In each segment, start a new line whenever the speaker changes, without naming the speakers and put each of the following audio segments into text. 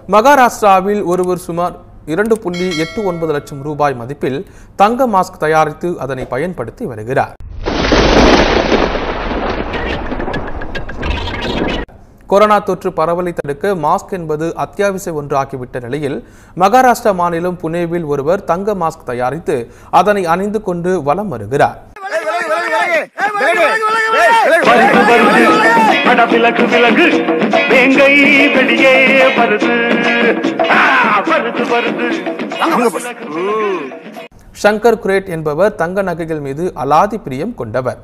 மகாராஷ்டிராவில் ஒருவர் சுமார் இரண்டு புள்ளி எட்டு ஒன்பது லட்சம் ரூபாய் மதிப்பில் தங்க மாஸ்க் தயாரித்து அதனை பயன்படுத்தி வருகிறார் கொரோனா தொற்று பரவலை தடுக்க மாஸ்க் என்பது அத்தியாவசிய ஒன்றாகிவிட்ட நிலையில் மகாராஷ்டிரா மாநிலம் புனேவில் ஒருவர் தங்க மாஸ்க் தயாரித்து அதனை அணிந்து கொண்டு வலம் வருகிறார்
வருது வருது அட விலகு விலகு வேங்கை வெளியே வருது ஆ, வருது வருது
ஷங்கர் குரேட் என்பவர் தங்க நகைகள் மீது அலாதி பிரியம் கொண்டவர்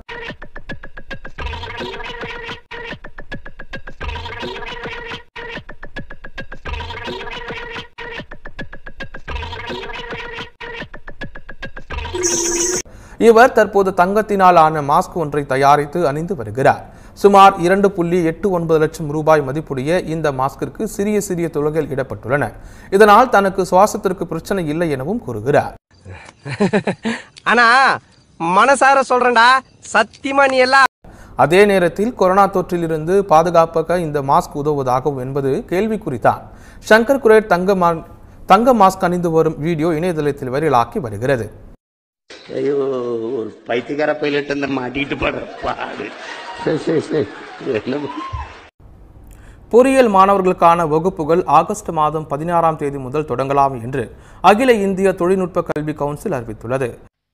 இவர் தற்போது தங்கத்தினால் ஆன மாஸ்க் ஒன்றை தயாரித்து அணிந்து வருகிறார் சுமார் இரண்டு புள்ளி எட்டு ஒன்பது லட்சம் ரூபாய் மதிப்புடைய இந்த மாஸ்கிற்கு சிறிய சிறிய துளைகள் இடப்பட்டுள்ளன இதனால் தனக்கு சுவாசத்திற்கு பிரச்சனை இல்லை எனவும் கூறுகிறார்
ஆனா மனசார சொல்றேன்டா சத்தியமா நீ எல்லாம்
அதே நேரத்தில் கொரோனா தொற்றிலிருந்து பாதுகாப்பாக இந்த மாஸ்க் உதவுவதாகவும் என்பது கேள்விக்குறித்தான் சங்கர் குரேட் தங்க மா- தங்க மாஸ்க் அணிந்து வரும் வீடியோ இணையதளத்தில் வைரலாக்கி வருகிறது
ஐயோ ஒரு பைத்தியக்கார பைலட் அந்த மாட்டிட்டு படுற பாடு சரி சரி சரி என்ன பண்றது?
பொறியியல் மாணவர்களுக்கான வகுப்புகள் ஆகஸ்ட் மாதம் பதினாறாம் தேதி முதல் தொடங்கலாம் என்று அகில இந்திய தொழில்நுட்ப கல்வி கவுன்சில் அறிவித்துள்ளது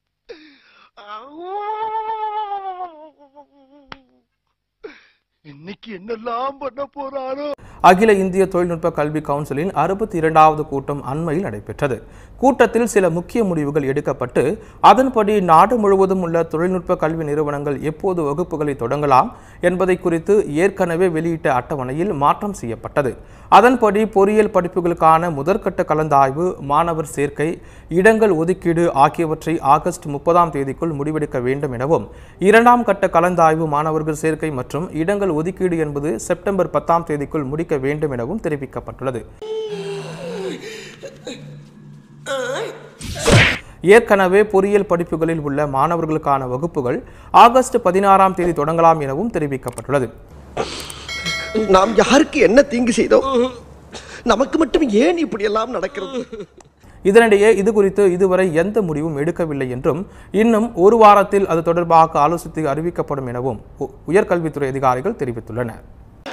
இன்னைக்கு என்னெல்லாம் பண்ண போறாரோ
அகில இந்திய தொழில்நுட்ப கல்வி கவுன்சிலின் அறுபத்தி இரண்டாவது கூட்டம் அண்மையில் நடைபெற்றது கூட்டத்தில் சில முக்கிய முடிவுகள் எடுக்கப்பட்டு அதன்படி நாடு முழுவதும் உள்ள தொழில்நுட்ப கல்வி நிறுவனங்கள் எப்போது வகுப்புகளை தொடங்கலாம் என்பதை குறித்து ஏற்கனவே வெளியிட்ட அட்டவணையில் மாற்றம் செய்யப்பட்டது அதன்படி பொறியியல் படிப்புகளுக்கான முதற்கட்ட கலந்தாய்வு மாணவர் சேர்க்கை இடங்கள் ஒதுக்கீடு ஆகியவற்றை ஆகஸ்ட் முப்பதாம் தேதிக்குள் முடிவெடுக்க வேண்டும் எனவும் இரண்டாம் கட்ட கலந்தாய்வு மாணவர்கள் சேர்க்கை மற்றும் இடங்கள் ஒதுக்கீடு என்பது செப்டம்பர் பத்தாம் தேதிக்குள் முடிக்க வேண்டும் எனவும் தெரிவிக்கப்பட்டுள்ளது ஏற்கனவே பொறியியல் படிப்புகளில் உள்ள மாணவர்களுக்கான வகுப்புகள் ஆகஸ்ட் பதினாறாம் தேதி தொடங்கலாம் எனவும் தெரிவிக்கப்பட்டுள்ளது
நாம் யாருக்கு என்ன தீங்கு செய்தோம் நமக்கு மட்டும் ஏன் இப்படி எல்லாம் நடக்கிறது
இதனிடையே இது குறித்து இதுவரை எந்த முடிவும் எடுக்கவில்லை என்றும் இன்னும் ஒரு வாரத்தில் அது தொடர்பாக ஆலோசித்து அறிவிக்கப்படும் எனவும் உ- உயர்கல்வித்துறை அதிகாரிகள் தெரிவித்துள்ளனர்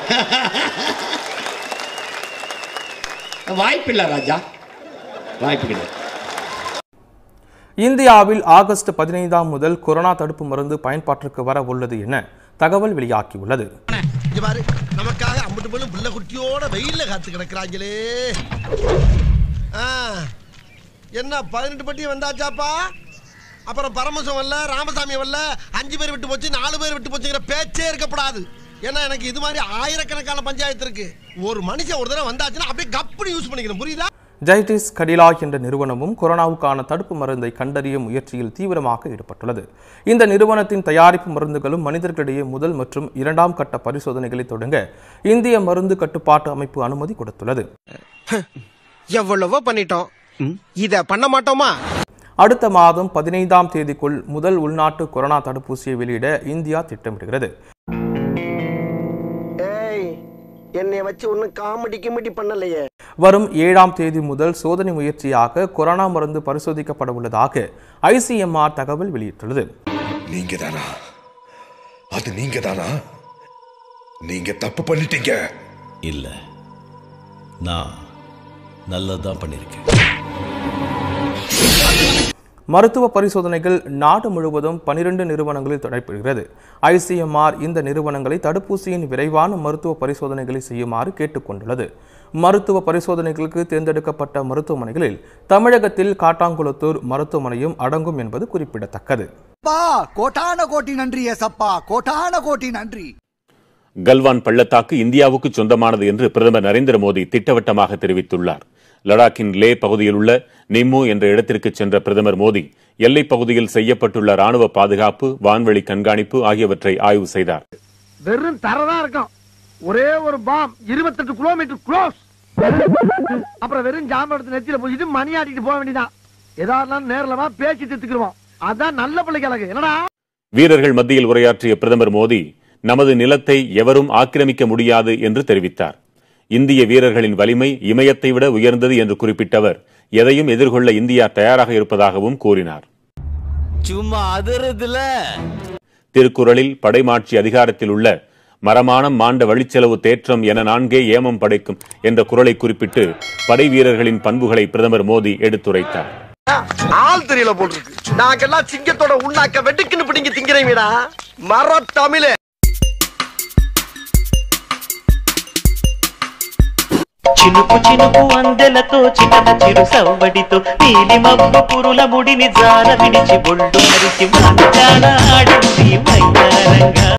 வாய்ப்பில்லை ராஜா வாய்ப்பு கிடையாது
இந்தியாவில் ஆகஸ்ட் பதினைந்தாம் முதல் கொரோனா தடுப்பு மருந்து பயன்பாட்டிற்கு வர உள்ளது என தகவல் வெளியாகியுள்ளது
இங்க பாரு நமக்காக அம்பட்டு போலும் புள்ள குட்டியோட வெயில்ல காத்து கிடக்குறாங்களே ஆ, என்ன பதினெட்டு பட்டி வந்தாச்சாப்பா அப்புறம் பரமசம் வரல ராமசாமி வரல அஞ்சு பேர் விட்டு போச்சு நாலு பேர் விட்டு போச்சுங்கிற பேச்சே இருக்கப்படாது ஏன்னா எனக்கு இது மாதிரி ஆயிரக்கணக்கான பஞ்சாயத்து இருக்கு ஒரு மனுஷன் ஒரு தடவை வந்தாச்சுன்னா அப்படியே கப்புனு யூஸ் பண்ணிக்கணும் புரியுதா
ஜைடிஸ் கடிலா என்ற நிறுவனமும் கொரோனாவுக்கான தடுப்பு மருந்தை கண்டறியும் முயற்சியில் தீவிரமாக ஈடுபட்டுள்ளது இந்த நிறுவனத்தின் தயாரிப்பு மருந்துகளும் மனிதர்களிடையே முதல் மற்றும் இரண்டாம் கட்ட பரிசோதனைகளை தொடங்க இந்திய மருந்து கட்டுப்பாட்டு அமைப்பு அனுமதி கொடுத்துள்ளது
எவ்வளவோ பண்ணிட்டோம் இத பண்ண மாட்டோமா
அடுத்த மாதம் பதினைந்தாம் தேதிக்குள் முதல் உள்நாட்டு கொரோனா தடுப்பூசியை வெளியிட இந்தியா திட்டமிடுகிறது
ஏய் என்னைய வச்சு ஒன்னும் காமெடி கிமெடி பண்ணலையே
வரும் ஏழாம் தேதி முதல் சோதனை முயற்சியாக கொரோனா மருந்து பரிசோதிக்கப்பட உள்ளதாக ஐசிஎம்ஆர் தகவல் வெளியிட்டுள்ளது
நீங்க தானா அது நீங்க தானா நீங்க தப்பு பண்ணிட்டீங்க
இல்ல நான் நல்லதுதான் பண்ணியிருக்கேன்
மருத்துவ பரிசோதனைகள் நாடு முழுவதும் பனிரெண்டு நிறுவனங்களில் நடைபெறுகிறது ஐசிஎம்ஆர் இந்த நிறுவனங்களை தடுப்பூசியின் விரைவான மருத்துவ பரிசோதனைகளை செய்யுமாறு கேட்டுக்கொண்டுள்ளது மருத்துவ பரிசோதனைகளுக்கு தேர்ந்தெடுக்கப்பட்ட மருத்துவமனைகளில் தமிழகத்தில் காட்டாங்குளத்தூர் மருத்துவமனையும் அடங்கும் என்பது குறிப்பிடத்தக்கது
அப்பா கோட்டான கோட்டி நன்றி ஏசப்பா கோட்டான கோட்டி நன்றி
கல்வான் பள்ளத்தாக்கு இந்தியாவுக்கு சொந்தமானது என்று பிரதமர் நரேந்திர மோடி திட்டவட்டமாக தெரிவித்துள்ளார் லடாக்கின் லே பகுதியில் உள்ள நிம்மு என்ற இடத்திற்கு சென்ற பிரதமர் மோடி எல்லைப் பகுதியில் செய்யப்பட்டுள்ள ராணுவ பாதுகாப்பு வான்வழி கண்காணிப்பு ஆகியவற்றை ஆய்வு செய்தார்
வெறும் தரதா இருக்கும் ஒரே ஒரு பாம் இருபத்தெட்டு கிலோமீட்டர் க்ளோஸ் அப்புறம் வெறும் ஜாம எடுத்து நெத்தியில போயிட்டு மணி ஆட்டிட்டு போக வேண்டியதான் எதா இருந்தாலும் நேர்ல வா பேசி தீர்த்துக்கிருவோம் அதான் நல்ல பிள்ளைக்கு அழகு என்னடா
வீரர்கள் மத்தியில் உரையாற்றிய பிரதமர் மோடி நமது நிலத்தை எவரும் ஆக்கிரமிக்க முடியாது என்று தெரிவித்தார் இந்திய வீரர்களின் வலிமை இமயத்தை விட உயர்ந்தது என்று குறிப்பிட்ட அவர் எதையும் எதிர்கொள்ள இந்தியா தயாராக இருப்பதாகவும் கூறினார்
சும்மா அதிரதுல
திருக்குறளில் படைமாட்சி அதிகாரத்தில் உள்ள மரமானம் மாண்ட வழிச்செலவு தேற்றம் என நான்கே ஏமம் படைக்கும் என்ற குறளை குறிப்பிட்டு படை வீரர்களின் பண்புகளை பிரதமர் மோடி எடுத்துரைத்தார்
ஆள் தெரியல போட்டிருக்கு நாங்கெல்லாம் சிங்கத்தோட உண்ணாக்க வெட்டுக்குன்னு பிடிங்க திங்கிறீங்கடா மர தமிழே
చినుకు చినుకు అందెలతో చిన్న చిరు సవ్వడితో నీలి మబ్బు పురుల ముడిని జార విడిచి బొళ్ళు మరిచి మాట్లాడ ఆడింది మైదానంగా